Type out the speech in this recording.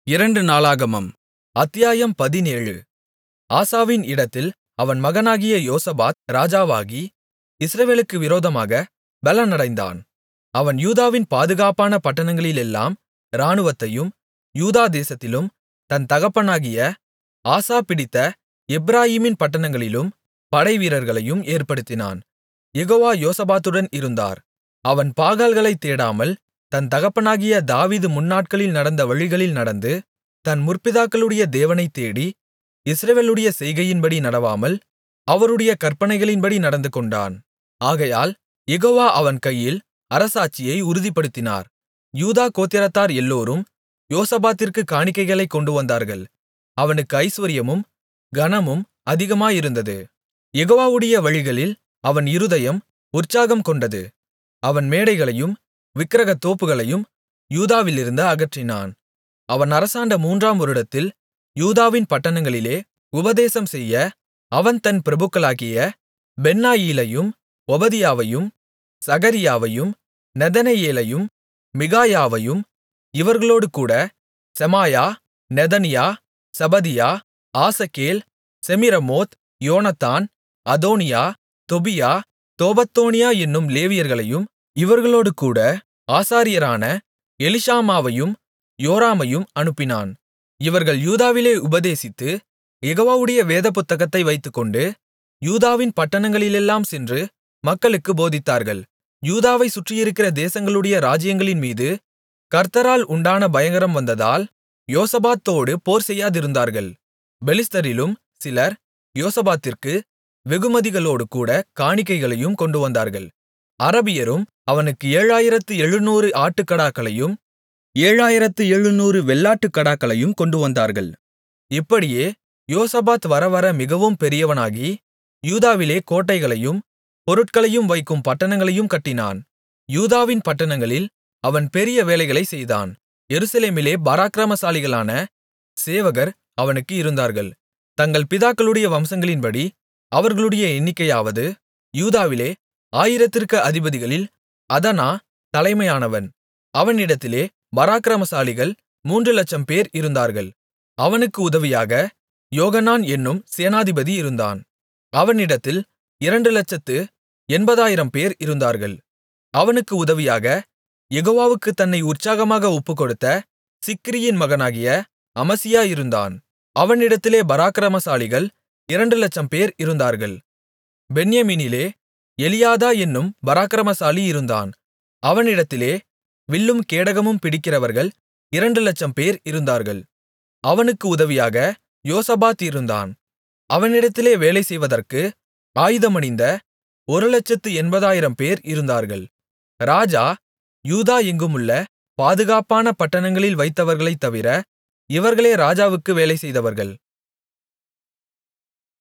இரண்டு நாளாகமம் அத்தியாயம் பதினேழு ஆசாவின் இடத்தில் அவன் மகனாகிய யோசபாத் ராஜாவாகி இஸ்ரவேலுக்கு விரோதமாகப் பெலனடைந்தான் அவன் யூதாவின் பாதுகாப்பான பட்டணங்களிலெல்லாம் இராணுவத்தையும் யூதா தேசத்திலும் தன் தகப்பனாகிய ஆசா பிடித்த எப்பிராயீமின் பட்டணங்களிலும் படைவீரர்களையும் ஏற்படுத்தினான் யெகோவா யோசபாத்துடன் இருந்தார் அவன் பாகால்களைத் தேடாமல் தன் தகப்பனாகிய தாவீது முன்னாட்களில் நடந்த வழிகளில் நடந்து தன் முற்பிதாக்களுடைய தேவனைத் தேடி இஸ்ரவேலுடைய செய்கையின்படி நடவாமல் அவருடைய கற்பனைகளின்படி நடந்துகொண்டான் ஆகையால் யெகோவா அவன் கையில் அரசாட்சியை உறுதிப்படுத்தினார் யூதா கோத்திரத்தார் எல்லோரும் யோசபாத்திற்குக் காணிக்கைகளைக் கொண்டுவந்தார்கள் அவனுக்கு ஐசுவரியமும் கனமும் அதிகமாயிருந்தது யெகோவாவுடைய வழிகளில் அவன் இருதயம் உற்சாகம் கொண்டது அவன் மேடைகளையும் விக்கிரகத் தோப்புகளையும் யூதாவிலிருந்து அகற்றினான் அவன் அரசாண்ட மூன்றாம் வருடத்தில் யூதாவின் பட்டணங்களிலே உபதேசம்செய்ய அவன் தன் பிரபுக்களாகிய பென்னாயிலையும் ஒபதியாவையும் சகரியாவையும் நெதனெயேலையும் மிகாயாவையும் இவர்களோடுகூட செமாயா நெதனியா செபதியா ஆசகேல் செமிரமோத் யோனத்தான் அதோனியா தொபியா தோபத்தோனியா என்னும் லேவியர்களையும் இவர்களோடுகூட ஆசாரியரான எலிஷாமாவையும் யோராமையும் அனுப்பினான் இவர்கள் யூதாவிலே உபதேசித்து யெகோவாவுடைய வேதபுத்தகத்தை வைத்துக்கொண்டு யூதாவின் பட்டணங்களிலெல்லாம் சென்று மக்களுக்குப் போதித்தார்கள் யூதாவைச் சுற்றியிருக்கிற தேசங்களுடைய ராஜ்யங்களின்மீது கர்த்தரால் உண்டான பயங்கரம் வந்ததால் யோசபாத்தோடு போர்செய்யாதிருந்தார்கள் பெலிஸ்தரிலும் சிலர் யோசபாத்திற்கு வெகுமதிகளோடுகூட காணிக்கைகளையும் கொண்டுவந்தார்கள் அரபியரும் அவனுக்கு ஏழாயிரத்து எழுநூறு ஆட்டுக்கடாக்களையும் ஏழாயிரத்து எழுநூறு வெள்ளாட்டுக்கடாக்களையும் கொண்டுவந்தார்கள் இப்படியே யோசபாத் வரவர மிகவும் பெரியவனாகி யூதாவிலே கோட்டைகளையும் பொருட்களையும் வைக்கும் பட்டணங்களையும் கட்டினான் யூதாவின் பட்டணங்களில் அவன் பெரிய வேலைகளைச் செய்தான் எருசலேமிலே பராக்கிரமசாலிகளான சேவகர் அவனுக்கு இருந்தார்கள் தங்கள் பிதாக்களுடைய வம்சங்களின்படி அவர்களுடைய எண்ணிக்கையாவது யூதாவிலே ஆயிரத்திற்கு அதிபதிகளில் அதனா தலைமையானவன் அவனிடத்திலே பராக்கிரமசாலிகள் மூன்று லட்சம் பேர் இருந்தார்கள் அவனுக்கு உதவியாக யோகனான் என்னும் சேனாதிபதி இருந்தான் அவனிடத்தில் இரண்டு லட்சத்து எண்பதாயிரம் பேர் இருந்தார்கள் அவனுக்கு உதவியாக யெகோவாவுக்கு தன்னை உற்சாகமாக ஒப்புக்கொடுத்த சிக்ரியின் மகனாகிய அமசியா இருந்தான் அவனிடத்திலே பராக்கிரமசாலிகள் இரண்டு லட்சம் பேர் இருந்தார்கள் பென்யமீனிலே எலியாதா என்னும் பராக்கிரமசாலி இருந்தான் அவனிடத்திலே வில்லும் கேடகமும் பிடிக்கிறவர்கள் இரண்டு லட்சம் பேர் இருந்தார்கள் அவனுக்கு உதவியாக யோசபாத் இருந்தான் அவனிடத்திலே வேலை செய்வதற்கு ஆயுதமணிந்த ஒரு லட்சத்து எண்பதாயிரம் பேர் இருந்தார்கள் ராஜா யூதா எங்குமுள்ள பாதுகாப்பான பட்டணங்களில் வைத்தவர்களைத் தவிர இவர்களே ராஜாவுக்கு வேலை செய்தவர்கள்